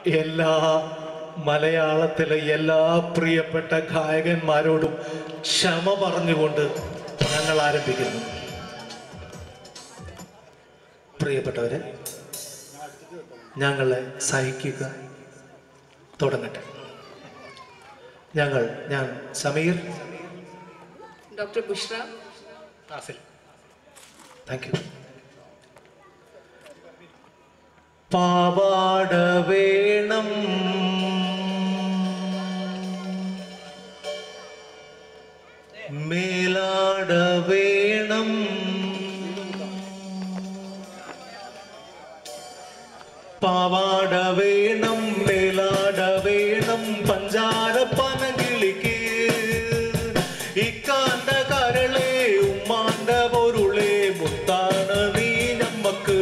എല്ലാ മലയാളത്തിലെ എല്ലാ പ്രിയപ്പെട്ട ഗായകന്മാരോടും ക്ഷമ പറഞ്ഞുകൊണ്ട് ഞങ്ങൾ ആരംഭിക്കുന്നു പ്രിയപ്പെട്ടവരെ ഞങ്ങളെ സഹിക്കുക തുടങ്ങട്ടെ ഞങ്ങൾ ഞാൻ Sameer doctor Bushra Asil thank you പാവാട വേണം മേലാട വേണം പാവാട വേണം മേലാട വേണം പഞ്ചാര പനകിളിക്ക് ഇക്കാണ്ട കരളെ ഉമ്മാണ്ട പൊരുളെ മുത്താണ് നീ നമ്മക്ക്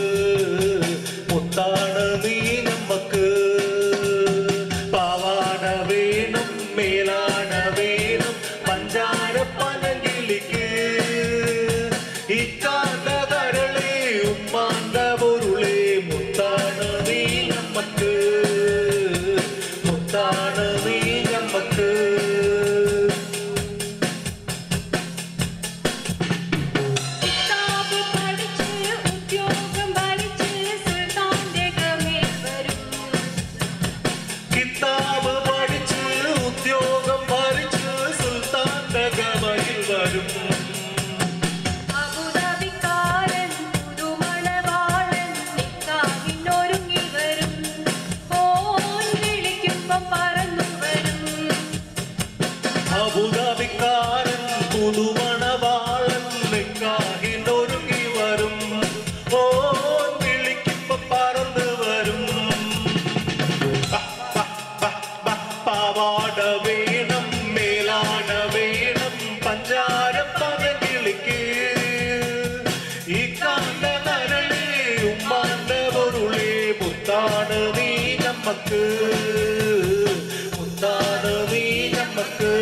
മുത്താണ് നീ നമ്മക്ക് പാവാട വേണം മേലാട വേണം പഞ്ചാര പനകിളിക്ക് ഇക്കാണ്ട കരളെ ഉമ്മാണ്ട പൊരുളെ മുത്താണ് നീ നമ്മക്ക് മുത്താണ് നീ നമ്മക്ക് കിതാബ് പഠിച്ച് ഉദ്യോഗം വലിച്ച് സുൽത്താന്റെ ഗമേൽ വരും കിതാബ് പഠിച്ച് ഉദ്യോഗം ഭരിച്ച് സുൽത്താന്റെ ഗമയിൽ വരും അബുദാബിക്കാരൻ പുതുമണവാളൻ നിക്കാഹിനൊരുങ്ങി വരും ഓൻ വിളിക്കുമ്പം പറന്നു വരും അബുദാബിക്കാരൻ പുതുമണവാളൻ നിക്കാഹിനൊരുങ്ങി വരും ഓൻ വിളിക്കുമ്പോ പറന്ന് വരും ബ, ബ, ബ, ബ, പാവാട വേണം മേലാട വേണം പഞ്ചാര പനകിളിക്ക് ഈ കാണ്ട നരളെ ഉമ്മാന്റെ പൊരുളെ മുത്താണ് നീ നമ്മക്ക് മുത്താണ് നീ നമ്മക്ക്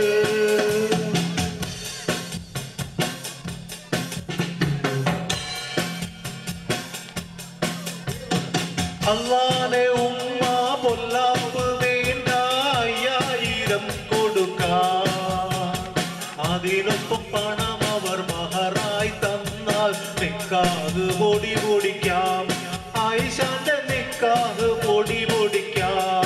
അള്ളാനെ ഉമ്മ പൊല്ലാപ്പ് വേണ്ട അയ്യായിരം കൊടുക്കാം അതിനൊപ്പം പണം അവർ മഹറായി തന്നാൽ നിക്കാഹ് പൊടി പൊടിക്കാം ആയിഷാന്റെ നിക്കാഹ് പൊടി പൊടിക്കാം